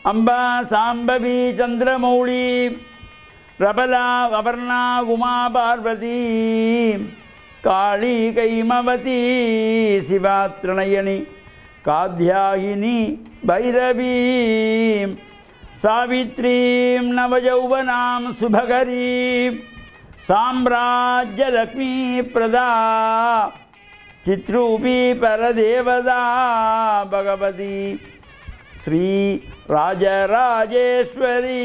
அம்பா சாம்பவி சந்திரமௌளி பிரபலா அபர்ணா உமா பார்வதி காளி கைமவதி சிவா திரணயணி காத்யாயினி பைரவி சாவித்ரீம் நவயௌவனாம் சுபகரீம் சாம்ராஜ்யலக்ஷ்மீ பிரதா चित्रूपी परदेवता भगवती श्री ராஜராஜேஸ்வரி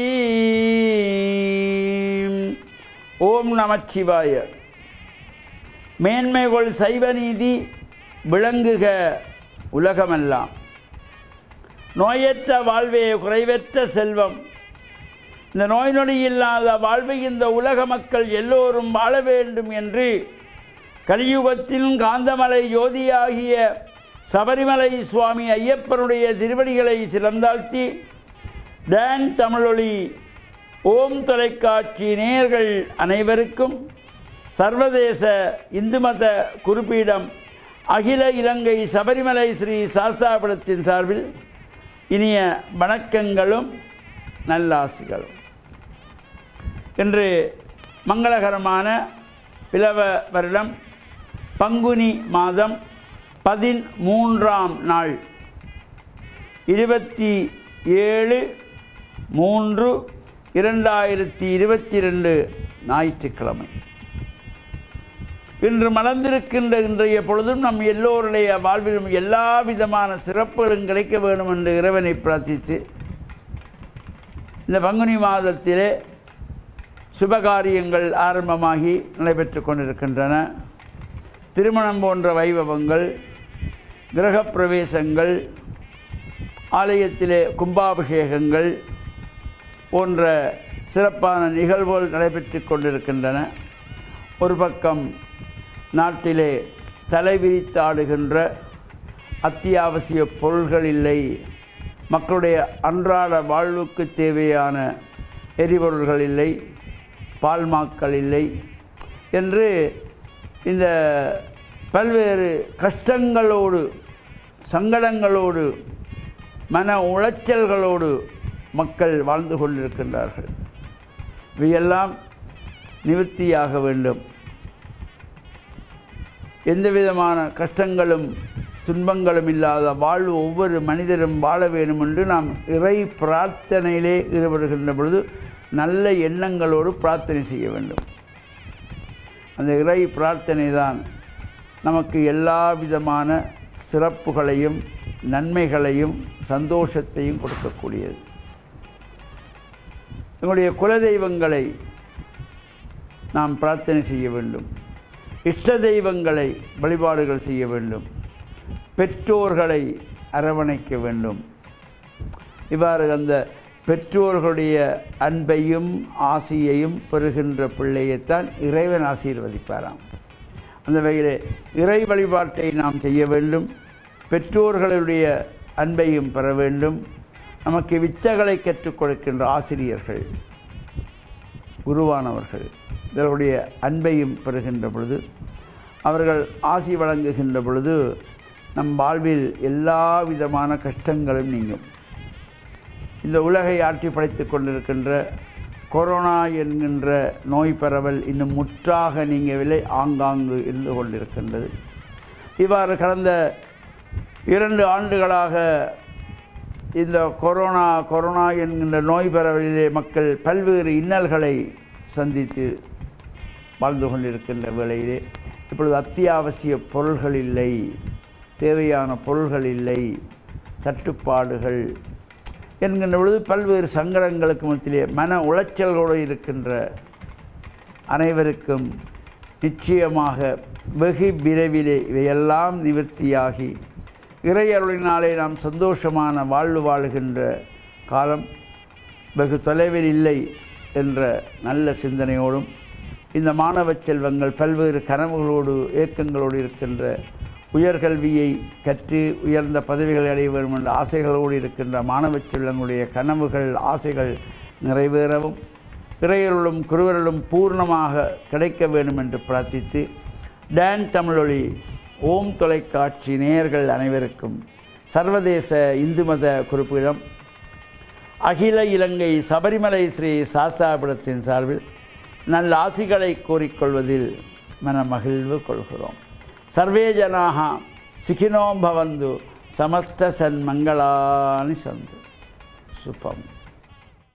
ஓம் நமச்சிவாய மேன்மைகொள் சைவ நீதி விளங்குக உலகமெல்லாம் நோயற்ற வாழ்வே குறைவற்ற செல்வம் இந்த நோய் நொடி இல்லாத வாழ்வை இந்த உலக மக்கள் எல்லோரும் வாழ வேண்டும் என்று கலியுகத்தின் காந்தமலை ஜோதியாகிய சபரிமலை சுவாமி ஐயப்பனுடைய திருவடிகளை சிறந்தாழ்த்தி டான் தமிழொலி ஓம் தொலைக்காட்சி நேயர்கள் அனைவருக்கும் சர்வதேச இந்து மத குறிப்பீடம் அகில இலங்கை சபரிமலை ஸ்ரீ சாஸ்தாபுரத்தின் சார்பில் இனிய வணக்கங்களும் நல்லாசிகளும் இன்று மங்களகரமான பிளவ வருடம் பங்குனி மாதம் பதிமூன்றாம் நாள் இருபத்தி ஏழு மூன்று இரண்டாயிரத்தி இருபத்தி ரெண்டு ஞாயிற்றுக்கிழமை இன்று மலர்ந்திருக்கின்ற இன்றைய பொழுதும் நம் எல்லோருடைய வாழ்விலும் எல்லா விதமான சிறப்புகளும் கிடைக்க வேண்டும் என்று இறைவனை பிரார்த்தித்து இந்த பங்குனி மாதத்திலே சுபகாரியங்கள் ஆரம்பமாகி நடைபெற்று கொண்டிருக்கின்றன திருமணம் போன்ற வைபவங்கள் கிரகப்பிரவேசங்கள் ஆலயத்திலே கும்பாபிஷேகங்கள் போன்ற சிறப்பான நிகழ்வுகள் நடைபெற்று கொண்டிருக்கின்றன ஒரு பக்கம் நாட்டிலே தலைவிரித்தாடுகின்ற அத்தியாவசிய பொருள்கள் இல்லை மக்களுடைய அன்றாட வாழ்வுக்கு தேவையான எரிபொருள்கள் இல்லை பால்மாக்கள் இல்லை என்று இந்த பல்வேறு கஷ்டங்களோடு சங்கடங்களோடு மன உளைச்சல்களோடு மக்கள் வாழ்ந்து கொண்டிருக்கின்றார்கள் இவையெல்லாம் நிவர்த்தியாக வேண்டும் எந்த விதமான கஷ்டங்களும் துன்பங்களும் இல்லாத வாழ்வு ஒவ்வொரு மனிதரும் வாழ வேண்டும் என்று நாம் இறை பிரார்த்தனையிலே ஈடுபடுகின்ற பொழுது நல்ல எண்ணங்களோடு பிரார்த்தனை செய்ய வேண்டும் அந்த இறை பிரார்த்தனை தான் நமக்கு எல்லா விதமான சிறப்புகளையும் நன்மைகளையும் சந்தோஷத்தையும் கொடுக்கக்கூடியது எங்களுடைய குலதெய்வங்களை நாம் பிரார்த்தனை செய்ய வேண்டும் இஷ்ட தெய்வங்களை வழிபாடுகள் செய்ய வேண்டும் பெற்றோர்களை அரவணைக்க வேண்டும் இவ்வாறு அந்த பெற்றோர்களுடைய அன்பையும் ஆசியையும் பெறுகின்ற பிள்ளையைத்தான் இறைவன் ஆசீர்வதிப்பாராம் அந்த வகையில் இறை வழிபாட்டை நாம் செய்ய வேண்டும் பெற்றோர்களுடைய அன்பையும் பெற வேண்டும் நமக்கு வித்தைகளை கற்றுக் கொடுக்கின்ற ஆசிரியர்கள் குருவானவர்கள் இவர்களுடைய அன்பையும் பெறுகின்ற பொழுது அவர்கள் ஆசி வழங்குகின்ற பொழுது நம் வாழ்வில் எல்லா விதமான கஷ்டங்களும் நீங்கும் இந்த உலகை ஆட்சி படைத்து கொண்டிருக்கின்ற கொரோனா என்கின்ற நோய் பரவல் இன்னும் முற்றாக நீங்கவில்லை ஆங்காங்கு இருந்து கொண்டிருக்கின்றது இவ்வாறு கடந்த இரண்டு ஆண்டுகளாக இந்த கொரோனா கொரோனா என்கின்ற நோய் பரவலிலே மக்கள் பல்வேறு இன்னல்களை சந்தித்து வாழ்ந்து கொண்டிருக்கின்ற வேளையிலே இப்பொழுது அத்தியாவசிய பொருள்கள் இல்லை தேவையான பொருள்கள் இல்லை தட்டுப்பாடுகள் என்கின்ற பொழுது பல்வேறு சங்கடங்களுக்கு மத்தியிலே மன உளைச்சல்களோடு இருக்கின்ற அனைவருக்கும் நிச்சயமாக வெகு விரைவிலே இவையெல்லாம் நிவர்த்தியாகி இறையருளினாலே நாம் சந்தோஷமான வாழ்வு வாழுகின்ற காலம் வெகு தொலைவில் இல்லை என்ற நல்ல சிந்தனையோடும் இந்த மாணவ செல்வங்கள் பல்வேறு கனவுகளோடு ஏக்கங்களோடு இருக்கின்ற உயர்கல்வியை கற்று உயர்ந்த பதவிகளை அடைய வேண்டும் என்ற ஆசைகளோடு இருக்கின்ற மாணவ செல்வங்களுடைய கனவுகள் ஆசைகள் நிறைவேறவும் இறையருளும் குருவருளும் பூர்ணமாக கிடைக்க வேண்டும் என்று பிரார்த்தித்து டான் தமிழொலி ஓம் தொலைக்காட்சி நேயர்கள் அனைவருக்கும் சர்வதேச இந்து மத குறிப்பிடம் அகில இலங்கை சபரிமலை ஸ்ரீ சாஸ்தாபுரத்தின் சார்பில் நல்ல ஆசிகளை கோரிக்கொள்வதில் மனமகிழ்வு கொள்கிறோம் சர்வே ஜனாக சிகினோ பவந்து சமஸ்த சன்மங்களானி சந்து சுபம்